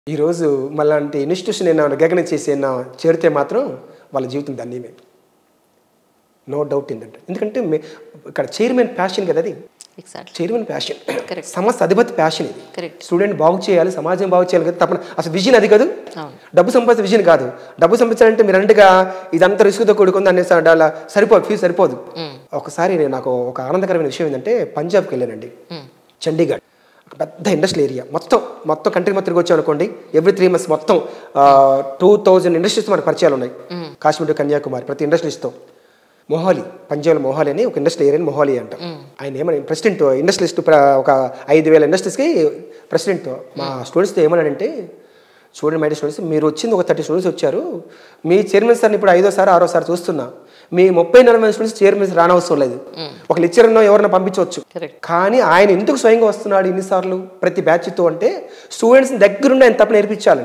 ఈరోజు మళ్ళాంటి ఇన్స్టిట్యూషన్ ఏమైనా రికగ్నైజ్ చేసి ఏమైనా చేరితే మాత్రం వాళ్ళ జీవితం ధన్యమే నో డౌట్ ఏంటంటే ఎందుకంటే మే- ఇక్కడ చైర్మన్ ప్యాషన్ కదా అది ఎగ్జాక్ట్లీ చైర్మన్ ప్యాషన్ Correct. సంస్థ అధిపతి ప్యాషన్ ఇది కరెక్ట్ స్టూడెంట్ బాగు చేయాలి సమాజం బాగు చేయాలి కదా తప్పన అసలు విజన్ అది కాదు అవును డబ్బు సంపాదించే విజన్ కాదు డబ్బు సంపాదించాలంటే మీరు అన్నట్టుగా ఇదంతా రిస్క్తో కూడుకుంది అనేసి అలా సరిపోదు ఫీజు సరిపోదు ఒకసారి నేను నాకు ఒక ఆనందకరమైన విషయం ఏంటంటే పంజాబ్కి వెళ్ళానండి మ్మ్. చండీగఢ్ ఒక పెద్ద ఇండస్ట్రియల్ ఏరియా మొత్తం మొత్తం కంట్రీ మొత్తం తిరిగి వచ్చాం అనుకోండి ఎవ్రీ త్రీ మంత్స్ మొత్తం టూ థౌజండ్ ఇండస్ట్రీస్ మనకు పరిచయాలు ఉన్నాయి కాశ్మీర్ టు కన్యాకుమారి ప్రతి ఇండస్ట్రీస్తో మొహాలి పంజాబ్లో మొహాలి అని ఒక ఇండస్ట్రీ ఏరియా మొహాలి అంట ఆయన ఏమని ప్రెసిడెంట్ ఇండస్ట్రియలిస్ట్ ఒక ఐదు వేల ఇండస్ట్రీస్కి ప్రెసిడెంట్ మా స్టూడెంట్స్తో ఏమన్నాడంటే చూడండి మై స్టూడెంట్స్ మీరు వచ్చింది ఒక థర్టీ స్టూడెంట్స్ వచ్చారు మీ చైర్మన్ సార్ని ఇప్పుడు ఐదోసారి ఆరోసారి చూస్తున్నా మీ ముప్పై నలభై మంది స్టూడెంట్స్ చైర్మన్ రానవసరం లేదు ఒక లెక్చరర్నో ఎవరైనా పంపించవచ్చు కరెక్ట్ కానీ ఆయన ఎందుకు స్వయంగా వస్తున్నాడు ఇన్నిసార్లు ప్రతి బ్యాచ్తో అంటే స్టూడెంట్స్ దగ్గరుండి ఆయన తప్ప నేర్పించాలి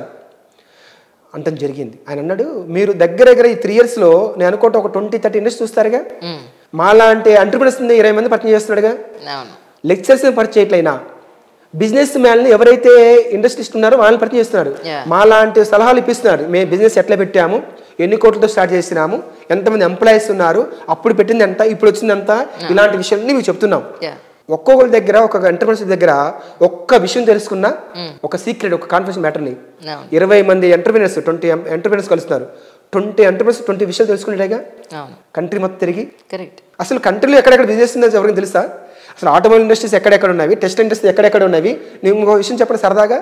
అంటం జరిగింది ఆయన అన్నాడు మీరు దగ్గర దగ్గర ఈ త్రీ ఇయర్స్లో నేను అనుకుంటే ఒక ట్వంటీ థర్టీ ఇండస్ట్రీ చూస్తారుగా మాలాంటి ఎంటర్ప్రినర్స్ ఇరవై మంది పరిచయం చేస్తున్నాడుగా అవును లెక్చర్స్ పరిచయం చేయట్లయినా బిజినెస్ మ్యాన్ని ఎవరైతే ఇండస్ట్రీస్ట్ ఉన్నారో వాళ్ళని పరిచయం చేస్తున్నారు Yeah. మాలాంటి సలహాలు ఇప్పిస్తున్నారు మేము బిజినెస్ ఎట్లా పెట్టాము ఎన్ని కోట్లతో స్టార్ట్ చేసినాము ఎంతమంది ఎంప్లాయీస్ ఉన్నారు అప్పుడు పెట్టింది ఎంత ఇప్పుడు వచ్చింది ఎంత ఇలాంటి విషయాన్ని మీకు చెప్తున్నాం యా ఒక్కొక్కరి దగ్గర ఒక ఎంటర్ప్రినర్స్ దగ్గర ఒక్క విషయం తెలుసుకున్నా ఒక సీక్రెట్ ఒక కాన్ఫిడెన్స్ మ్యాటర్ని అవును ఇరవై మంది ఎంటర్ప్రినర్స్ ట్వంటీ ఎంటర్ప్రినర్స్ కలుస్తున్నారు ట్వంటీ ఎంటర్ప్రినర్స్ ట్వంటీ విషయాలు తెలుసుకునేగా అవును కంట్రీ మొత్తం తిరిగి కరెక్ట్ అసలు కంట్రీలో ఎక్కడెక్కడ బిజినెస్ ఉందో ఎవరికి తెలుసా అసలు ఆటోమొబైల్ ఇండస్ట్రీస్ ఎక్కడెక్కడ ఉన్నవి టెస్ట్ ఇండస్ట్రీ ఎక్కడెక్కడ ఉన్నవి నేను ఇంకో విషయం చెప్పండి సరదాగా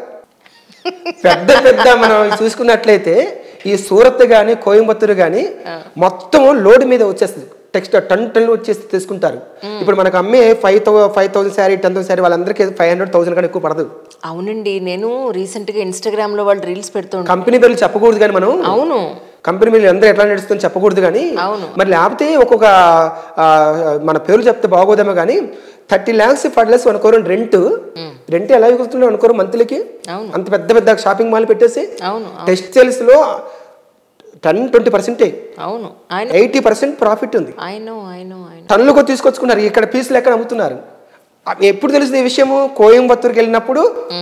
పెద్ద పెద్ద మనం చూసుకున్నట్లయితే ఈ సూరత్ కానీ కోయంబత్తూరు కానీ మొత్తం లోడ్ మీద వచ్చేస్తుంది టెక్స్ట్ టన్ టన్లు వచ్చేసి తీసుకుంటారు ఇప్పుడు మనకు అమ్మే five thou five thousand sari ten thousand sari వాళ్ళందరికీ ఫైవ్ హండ్రెడ్ థౌసండ్ కానీ ఎక్కువ పడదు అవునండి నేను రీసెంట్గా ఇన్స్టాగ్రామ్లో వాళ్ళు రీల్స్ పెడుతుంటాను కంపెనీ పేర్లు చెప్పకూడదు కానీ మనం అవును కంపెనీ మీరు అందరూ ఎట్లా నడుస్తుందని చెప్పకూడదు కానీ అవును. మరి లేకపోతే ఒక్కొక్క ఆ, మన పేరు చెప్తే బాగోదేమో కానీ థర్టీ ల్యాక్స్ ఫైవ్ ల్యాక్స్ అనుకోరు రెంట్ రెంట్ ఎలా ఇవ్వుతుండే అనుకోరు మంత్లీకి అవును. అంత పెద్ద పెద్ద షాపింగ్ మాల్ పెట్టేసి అవును టెక్స్టైల్స్ లో టెన్ ట్వంటీ పర్సెంటే అవును ఆయన ఎయిటీ పర్సెంట్ ప్రాఫిట్ ఉంది I know I know I know టన్నులకు తీసుకొచ్చుకున్నారు ఇక్కడ పీస్ లెక్క అమ్ముతున్నారు అవి ఎప్పుడు తెలుస్తుంది ఈ విషయము కోయంబత్తూరుకి వెళ్ళినప్పుడు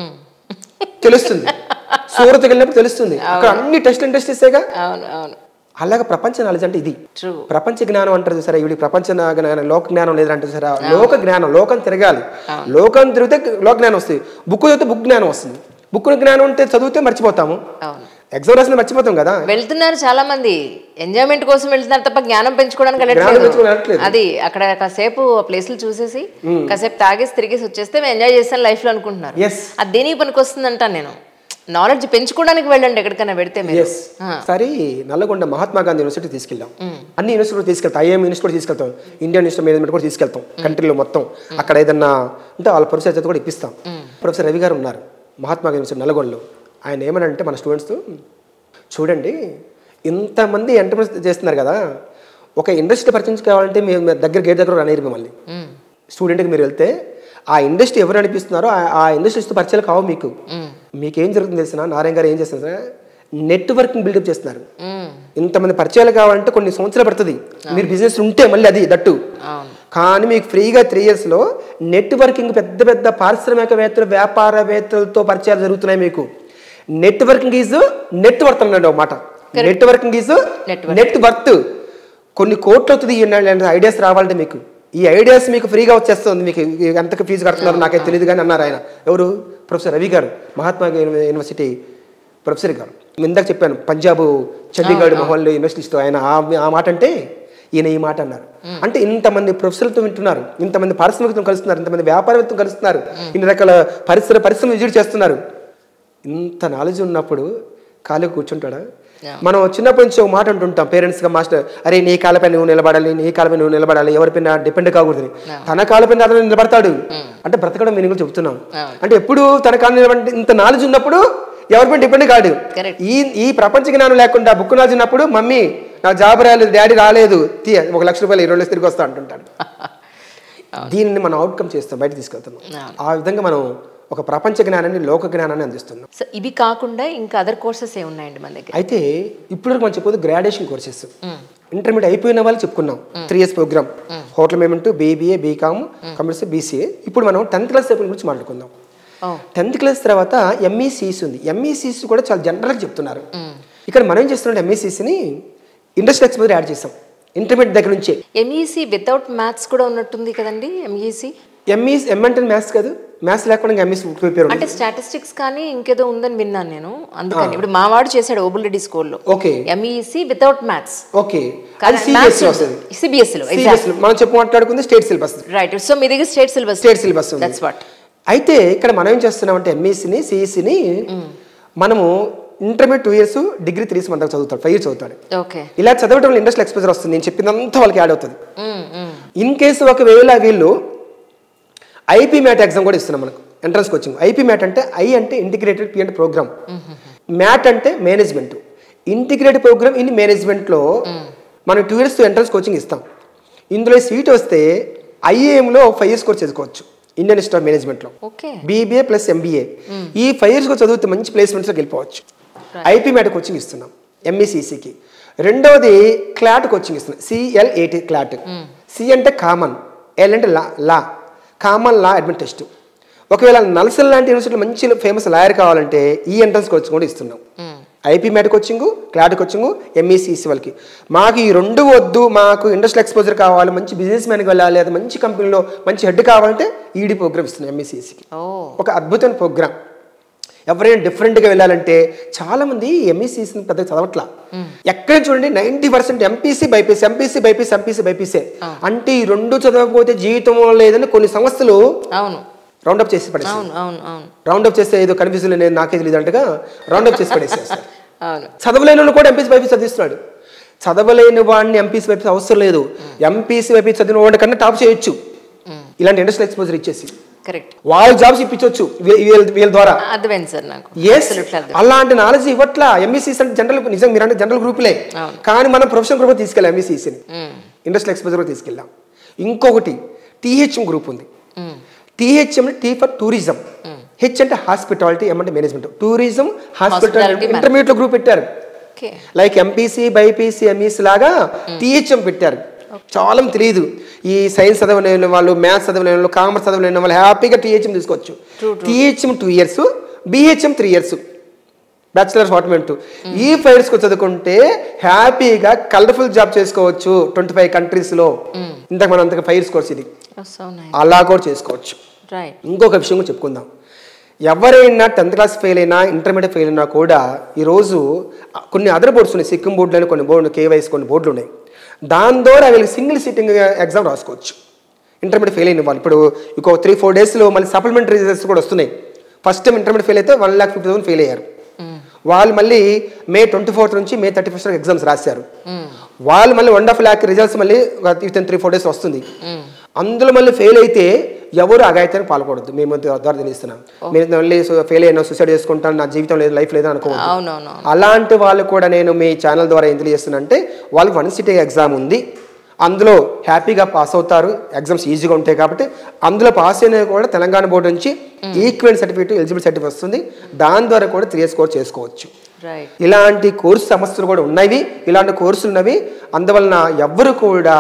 తెలుస్తుంది సూరత్కి వెళ్ళినప్పుడు తెలుస్తుంది అక్కడ అన్ని టెస్ట్ ఇండస్ట్రీసేగా అవును అవును అలాగే ప్రపంచ నాలెడ్జ్ అంటే ఇది ట్రూ ప్రపంచ జ్ఞానం అంటారు సరే ఇవి ప్రపంచ నా- జ్ఞానం లోక జ్ఞానం లేదంటే సరే లోక జ్ఞానం లోకం తిరగాలి లోకం తిరిగితే లోక జ్ఞానం వస్తుంది బుక్ చదివితే బుక్ జ్ఞానం వస్తుంది బుక్ జ్ఞానం ఉంటే చదివితే మర్చిపోతాము అవును ఎగ్జామ్ రాసిన మర్చిపోతాం కదా వెళ్తున్నారు చాలా మంది ఎంజాయ్మెంట్ కోసం వెళ్తున్నారు తప్ప జ్ఞానం పెంచుకోవడానికి జ్ఞానం వెళ్ళట్లేదు పెంచుకోవడానికి వెళ్ళట్లేదు. అది అక్కడ కాసేపు ప్లేసులు చూసేసి కాసేపు తాగేసి తిరిగేసి వచ్చేస్తే మేము ఎంజాయ్ చేస్తాను లైఫ్ లో అనుకుంటున్నారు ఎస్ అది దేనికి పనికి వస్తుందంటాను నేను నాలెడ్జ్ పెంచుకోవడానికి వెళ్ళండి ఎక్కడికైనా పెడితే మీరు ఎస్ సరే నల్లగొండ మహాత్మా గాంధీ యూనివర్సిటీ తీసుకెళ్ళాం అన్ని యూనివర్సిటీ తీసుకెళ్తాం ఐఎం యూనివర్సిటీ కూడా తీసుకెళ్తాం ఇండియన్ ఇన్స్టిట్యూట్ మేనేజ్మెంట్ కూడా తీసుకెళ్తాం కంట్రీలో మొత్తం అక్కడ ఏదన్నా ఉంటే వాళ్ళ ప్రొఫెసర్ చేత కూడా ఇప్పిస్తాం ప్రొఫెసర్ రవి గారు ఉన్నారు మహాత్మా గాంధీ యూనివర్సిటీ నల్గొండలో ఆయన ఏమనంటే మన స్టూడెంట్స్ చూడండి ఇంతమంది ఎంటర్ప్రైజ్ చేస్తున్నారు కదా ఒక ఇండస్ట్రీ పరిచయం కావాలంటే మీ మీ దగ్గర గేట్ దగ్గర రానిరు మిమ్మల్ని స్టూడెంట్కి మీరు వెళ్తే ఆ ఇండస్ట్రీ ఎవరు అనిపిస్తున్నారో ఆ- ఆ ఇండస్ట్రీస్తో పరిచయాలు కావు మీకు మీకేం జరుగుతుంది తెలిసిన నారాయణ గారు ఏం చేస్తున్నారు నెట్వర్కింగ్ బిల్డప్ చేస్తున్నారు ఇంతమంది పరిచయాలు కావాలంటే కొన్ని సంవత్సరాలు పడుతుంది మీరు బిజినెస్ ఉంటే మళ్ళీ అది దట్టు అవును కానీ మీకు ఫ్రీగా త్రీ ఇయర్స్లో నెట్వర్కింగ్ పెద్ద పెద్ద పారిశ్రామికవేత్తలు వ్యాపారవేత్తలతో పరిచయాలు జరుగుతున్నాయి మీకు నెట్వర్కింగ్ ఈజ్ నెట్ వర్త్ అన్నాడు ఒక మాట networking is Network. Net worth కొన్ని కోట్లు అవుతుంది ఈ ఐడియాస్ రావాలంటే మీకు ఈ ఐడియాస్ మీకు ఫ్రీగా వచ్చేస్తుంది మీకు ఎంతకు ఫీజు కడుతున్నారు నాకైతే తెలియదు కానీ అన్నారు ఆయన ఎవరు ప్రొఫెసర్ రవి గారు మహాత్మా గాంధీ యూనివర్సిటీ ప్రొఫెసర్ గారు నేను ఇందాక చెప్పాను పంజాబ్ చండీగఢ్ మహల్ యూనివర్సిటీస్తో ఆయన ఆ- ఆ మాట అంటే ఈయన ఈ మాట అన్నారు అంటే ఇంతమంది ప్రొఫెసర్లతో వింటున్నారు ఇంతమంది పారిశ్రామికతో కలుస్తున్నారు ఇంతమంది వ్యాపారవేత్తలు కలుస్తున్నారు ఇన్ని రకాల పరిశ్రమ పరిశ్రమ విజిట్ చేస్తున్నారు ఇంత నాలెడ్జ్ ఉన్నప్పుడు ఖాళీ కూర్చుంటాడా Yeah. మనం చిన్నప్పటి నుంచి ఒక మాట అంటుంటాం పేరెంట్స్గా మాస్టర్ అరే నీ కాలపై నువ్వు నిలబడాలి నీ కాలపై నువ్వు నిలబడాలి ఎవరిపైన డిపెండ్ కాకూడదు తన కాలపైన అతను నిలబడతాడు అంటే బ్రతకడం మీనింగ్ చెప్తున్నాం అవును. అంటే ఎప్పుడు తన కాలం నిలబడి ఇంత నాలెడ్జ్ ఉన్నప్పుడు ఎవరిపైన డిపెండ్ కాడు Correct. ఈ ఈ ప్రపంచ జ్ఞానం లేకుండా బుక్ నాలెడ్జ్ ఉన్నప్పుడు మమ్మీ నా జాబ్ రాలేదు డాడీ రాలేదు తీ ఒక లక్ష రూపాయలు ఇరవై లక్షలు తిరిగి వస్తా అంటుంటాడు దీనిని మనం అవుట్కమ్ చేస్తాం బయట తీసుకెళ్తున్నాం అవును. ఆ విధంగా మనం ఒక ప్రపంచ జ్ఞానాన్ని లోక జ్ఞానాన్ని అందిస్తున్నాం సో ఇవి కాకుండా ఇంకా అదర్ కోర్సెస్ ఏ ఉన్నాయండి మన దగ్గర అయితే ఇప్పుడు మనం చెప్పేది గ్రాడ్యుయేషన్ కోర్సెస్ ఇంటర్మీడియట్ అయిపోయిన వాళ్ళు చెప్పుకున్నాం three years program hotel management BBA BCom computers BCA ఇప్పుడు మనం టెన్త్ క్లాస్ గురించి మాట్లాడుకుందాం Oh. టెన్త్ క్లాస్ తర్వాత ఎంఈసీసీ ఉంది ఎంఈసీసీ కూడా చాలా జనరల్గా చెప్తున్నారు ఇక్కడ మనం ఏం చేస్తున్నాం ఎంఈసీసీని ఇండస్ట్రీ ఎక్స్పోజర్ యాడ్ చేసాం ఇంటర్మీడియట్ దగ్గర నుంచే ఎంఈసి వితౌట్ మ్యాథ్స్ కూడా ఉన్నట్టుంది కదండి ఎంఈసి ఎంఈ ఎం అంటే మ్యాథ్స్ కాదు మ్యాథ్స్ లేకుండా ఎంఈసీ ప్రిపేర్ ఉంది అంటే స్టాటిస్టిక్స్ కానీ ఇంకేదో ఉందని విన్నాను నేను అందుకని ఇప్పుడు మా వాడు చేశాడు ఓబుల్ రెడ్డి స్కూల్లో okay MEC without maths okay అది సిబిఎస్ఈ వస్తుంది సిబిఎస్ఈలో సిబిఎస్ఈ మనం చెప్పు మాట్లాడుకుంది స్టేట్ సిలబస్ రైట్ సో మీ దగ్గర స్టేట్ సిలబస్ స్టేట్ సిలబస్ ఉంది దట్స్ వాట్ అయితే ఇక్కడ మనం ఏం చేస్తున్నామంటే ఎంఈసీని సిఈసిని మనము intermediate two years degree three years మన దగ్గర చదువుతాడు ఫైవ్ ఇయర్స్ చదువుతాడు ఓకే ఇలా చదవడం వల్ల ఇండస్ట్రియల్ ఎక్స్పోజర్ వస్తుంది నేను చెప్పిందంతా వాళ్ళకి యాడ్ అవుతుంది ఇన్ కేసు ఒకవేళ వీళ్ళు ఐపీ మ్యాట్ ఎగ్జామ్ కూడా ఇస్తున్నాం మనకు ఎంట్రన్స్ కోచింగ్ ఐపీ మ్యాట్ అంటే ఐ అంటే ఇంటిగ్రేటెడ్ పి అంటే ప్రోగ్రామ్ మ్యాట్ అంటే మేనేజ్మెంట్ ఇంటిగ్రేటెడ్ ప్రోగ్రామ్ ఇన్ మేనేజ్మెంట్లో మనం టూ ఇయర్స్ ఎంట్రన్స్ కోచింగ్ ఇస్తాం ఇందులో సీట్ వస్తే ఐఏఎంలో ఫైవ్ ఇయర్స్ కోర్స్ చదువుకోవచ్చు ఇండియన్ ఇన్స్టిట్యూట్ ఆఫ్ మేనేజ్మెంట్లో ఓకే బీబీఏ ప్లస్ ఎంబీఏ ఈ ఫైవ్ ఇయర్స్ చదివితే మంచి ప్లేస్మెంట్స్లోకి వెళ్ళిపోవచ్చు ఐపీ మ్యాట్ కోచింగ్ ఇస్తున్నాం ఎంఈసీసీకి రెండవది క్లాట్ కోచింగ్ ఇస్తున్నాం సిఎల్ఏటి క్లాట్ సి అంటే కామన్ ఎల్ అంటే law law common law admit test ఒకవేళ నల్సల్ లాంటి యూనివర్సిటీలో మంచి ఫేమస్ లాయర్ కావాలంటే ఈ ఎంట్రన్స్ కోచింగ్ కూడా ఇస్తున్నాం IP MAT coaching CLAT coaching MECC వాళ్ళకి మాకు ఈ రెండు వద్దు మాకు ఇండస్ట్రియల్ ఎక్స్పోజర్ కావాలి మంచి బిజినెస్ మ్యాన్కి వెళ్ళాలి లేదా మంచి కంపెనీలో మంచి హెడ్ కావాలంటే ఈడీ ప్రోగ్రామ్ ఇస్తున్నాం ఎంఈసీసీకి ఓ ఒక అద్భుతమైన ప్రోగ్రామ్ ఎవరైనా డిఫరెంట్గా వెళ్ళాలంటే చాలా మంది ఎంఈసీసీని పెద్దగా చదవట్లా ఎక్కడ చూడండి ninety percent MPC BiPC MPC BiPC MPC BiPC అంటే ఈ రెండు చదవకపోతే జీవితం లేదని కొన్ని సంస్థలు అవును రౌండప్ చేసి పడేసి అవును అవును అవును రౌండప్ చేస్తే ఏదో కన్ఫ్యూజన్ నేను నాకే తెలియదు అంటగా రౌండప్ చేసి పడేసేస్తారు అవును చదవలేని వాళ్ళు కూడా ఎంపీసీ బైపీసీ చదివిస్తున్నాడు చదవలేని వాడిని ఎంపీసీ బైపీసీ అవసరం లేదు ఎంపీసీ బైపీసీ చదివిన వాడి కన్నా టాప్ చేయొచ్చు ఇలాంటి ఇండస్ట్రియల్ ఎక్స్పోజర్ ఇచ్చేసి కరెక్ట్ వాళ్ళు జాబ్స్ ఇప్పించవచ్చు వీళ్ళ వీళ్ళ ద్వారా అర్థమైంది సార్ నాకు ఎస్ Absolutely అర్థం. అలాంటి నాలెడ్జ్ ఇవ్వట్లా ఎంఈసీస్ అంటే జనరల్ నిజం మీరు అంటే జనరల్ గ్రూపులే అవును. కానీ మనం ప్రొఫెషనల్ గ్రూప్ తీసుకెళ్ళాం ఎంఈసీసీని మ్మ్. ఇండస్ట్రియల్ ఎక్స్పోజర్ తీసుకెళ్ళాం ఇంకొకటి టీహెచ్ఎం గ్రూప్ ఉంది THM T for tourism H అంటే హాస్పిటాలిటీ ఎం అంటే management tourism hospitality Hospitality intermediate group పెట్టారు okay like MPC BiPC MEC లాగా టీహెచ్ఎం పెట్టారు చాలా మంది తెలియదు ఈ సైన్స్ చదవలేని వాళ్ళు మ్యాథ్స్ చదవలేని వాళ్ళు కామర్స్ చదవలేని వాళ్ళు హ్యాపీగా టీహెచ్ఎం తీసుకోవచ్చు THM two years BHM three years bachelor ఫార్ట్మెంట్ ఈ ఫైర్స్ చదువుకుంటే హ్యాపీగా కలర్ఫుల్ జాబ్ చేసుకోవచ్చు ట్వంటీ ఫైవ్ కంట్రీస్లో ఇంతకు మనం అంతగా ఫైర్స్ కోర్స్ ఇది సో నైస్ అలా కూడా చేసుకోవచ్చు రైట్ ఇంకొక విషయం కూడా చెప్పుకుందాం ఎవరైనా టెన్త్ క్లాస్ ఫెయిల్ అయినా ఇంటర్మీడియట్ ఫెయిల్ అయినా కూడా ఈరోజు కొన్ని అదర్ బోర్డ్స్ ఉన్నాయి సిక్కిం బోర్డులని కొన్ని బోర్డు కేవైస్ కొన్ని బోర్డులు ఉన్నాయి దాని ద్వారా వీళ్ళకి సింగిల్ సిట్టింగ్ ఎగ్జామ్ రాసుకోవచ్చు ఇంటర్మీడియట్ ఫెయిల్ అయిన వాళ్ళు ఇప్పుడు ఇంకో త్రీ ఫోర్ డేస్లో మళ్ళీ సప్లిమెంటరీ రిజల్ట్స్ కూడా వస్తున్నాయి ఫస్ట్ టైం ఇంటర్మీడియట్ ఫెయిల్ అయితే one lakh fifty thousand fail అయ్యారు వాళ్ళు మళ్ళీ మే ట్వంటీ ఫోర్త్ నుంచి మే థర్టీ ఫస్ట్ ఎగ్జామ్స్ రాశారు వాళ్ళు మళ్ళీ వన్ హాఫ్ ల్యాక్ రిజల్ట్స్ మళ్ళీ విత్ త్రీ ఫోర్ డేస్ వస్తుంది అందులో మళ్ళీ ఫెయిల్ అయితే ఎవరు అగాయితానికి పాల్పడద్దు మేము ద్వారా తెలియస్తున్నాం మీరు మళ్ళీ ఫెయిల్ అయినా సూసైడ్ చేసుకుంటాను నా జీవితం లేదు లైఫ్ లేదు అనుకోవద్దు అవునవును అలాంటి వాళ్ళు కూడా నేను మీ ఛానల్ ద్వారా ఏం తెలియజేస్తున్నా అంటే వాళ్ళకి వన్ సిటీ ఎగ్జామ్ ఉంది అందులో హ్యాపీగా పాస్ అవుతారు ఎగ్జామ్స్ ఈజీగా ఉంటాయి కాబట్టి అందులో పాస్ అయిన కూడా తెలంగాణ బోర్డు నుంచి ఈక్వెంట్ సర్టిఫికేట్ ఎలిజిబుల్ సర్టిఫికేట్ వస్తుంది దాని ద్వారా కూడా త్రీ ఇయర్స్ కోర్స్ చేసుకోవచ్చు రైట్ ఇలాంటి కోర్సు సమస్యలు కూడా ఉన్నవి ఇలాంటి కోర్సులు ఉన్నవి అందువలన ఎవ్వరు కూడా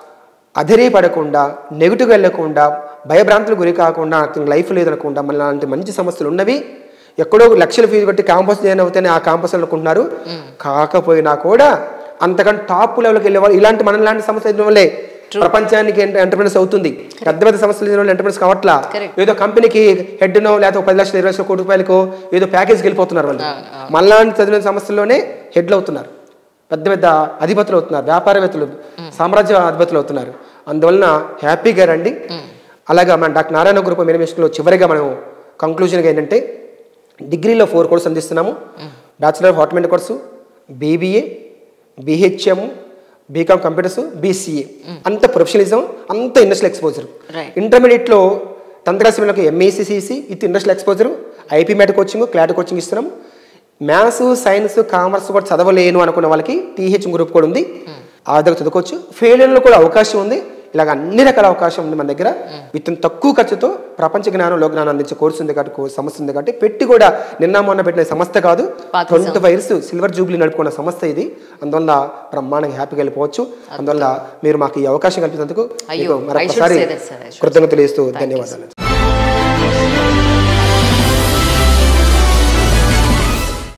అధైర్యపడకుండా నెగిటివ్ వెళ్ళకుండా భయభ్రాంతులకు గురి కాకుండా నాకు లైఫ్ లేదనకుండా మళ్ళీ అలాంటి మంచి సమస్యలు ఉన్నవి ఎక్కడో లక్షల ఫీజు కట్టి క్యాంపస్ జాయిన్ అవుతేనే ఆ క్యాంపస్ అనుకుంటున్నారు కాకపోయినా కూడా అంతకంటే టాప్ లెవెల్కి వెళ్ళే వాళ్ళు ఇలాంటి మన లాంటి సమస్య అయిన వల్లే ప్రపంచానికి ఎంటర్ప్రినర్స్ అవుతుంది పెద్ద పెద్ద సమస్యలు అయిన వాళ్ళు ఎంటర్ప్రినర్స్ కావట్లా Correct. ఏదో కంపెనీకి హెడ్నో లేకపోతే ఒక పది లక్షల ఇరవై లక్షల కోటి రూపాయలకో ఏదో ప్యాకేజ్కి వెళ్ళిపోతున్నారు వాళ్ళు మనలాంటి చదివిన సమస్యల్లోనే హెడ్లు అవుతున్నారు పెద్ద పెద్ద అధిపతులు అవుతున్నారు వ్యాపారవేత్తలు సామ్రాజ్య అధిపతులు అవుతున్నారు అందువలన హ్యాపీగా రండి అలాగా మన డాక్టర్ నారాయణ గ్రూప్ మేనేజ్మెంట్లో చివరిగా మనం కంక్లూజన్గా ఏంటంటే డిగ్రీలో ఫోర్ కోర్స్ అందిస్తున్నాము బ్యాచిలర్ ఆఫ్ హార్ట్మెంట్ course BBA BHM BCom computers BCA అంత ప్రొఫెషనలిజం అంత ఇండస్ట్రియల్ ఎక్స్పోజర్ Right. ఇంటర్మీడియట్లో టెన్త్ క్లాస్ పిల్లలకు MECCC with industrial exposure IP MAT coaching CLAT coaching ఇస్తున్నాం మ్యాథ్స్ సైన్స్ కామర్స్ కూడా చదవలేను అనుకున్న వాళ్ళకి టీహెచ్ గ్రూప్ కూడా ఉంది ఆ దగ్గర చదువుకోవచ్చు ఫెయిలియర్లో కూడా అవకాశం ఉంది ఇలాగ అన్ని రకాల అవకాశం ఉంది మన దగ్గర విత్ తక్కువ ఖర్చుతో ప్రపంచ జ్ఞానం లో జ్ఞానం అందించే కోర్సు ఉంది కాబట్టి కో- సంస్థ ఉంది కాబట్టి పెట్టి కూడా నిన్న మొన్న పెట్టిన సంస్థ కాదు పాత twenty five years silver jubilee నడుపుకున్న సంస్థ ఇది అందువల్ల బ్రహ్మాండంగా హ్యాపీగా వెళ్ళిపోవచ్చు అందువల్ల మీరు మాకు ఈ అవకాశం కల్పించినందుకు అయ్యో, మీకు I should మరొకసారి say that, sir. I should కృతజ్ఞతలు ఇస్తూ ధన్యవాదాలు